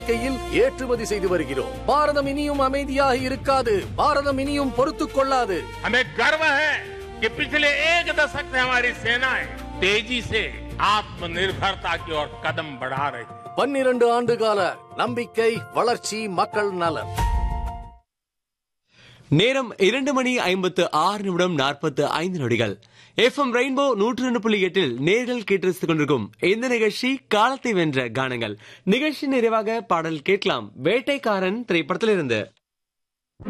கையில் ஏற்றுமதி செய்து வருகிறோம் பாரதம் இனியும் அமைதியாக இருக்காது பாரதம் இனியும் பொறுத்துக் கொள்ளாது हमें गर्व है कि पिछले एक दशक से हमारी सेनाएं तेजी से आत्मनिर्भरता की ओर कदम बढ़ा रही है பன்னிரண்டு ஆண்டு கால நம்பிக்கை வளர்ச்சி மக்கள் நலன் நேரம் இரண்டு மணி ஐம்பத்து ஆறு நிமிடம் நாற்பத்து ஐந்து நொடிகள் எஃப்எம் ரெயின்போ நூற்று ரெண்டு புள்ளி எட்டில் நேர்கள் கேட்டு கொண்டிருக்கும் இந்த நிகழ்ச்சி காலத்தை வென்ற கானங்கள் நிகழ்ச்சி நிறைவாக பாடல் கேட்கலாம் வேட்டைக்காரன் திரைப்படத்திலிருந்து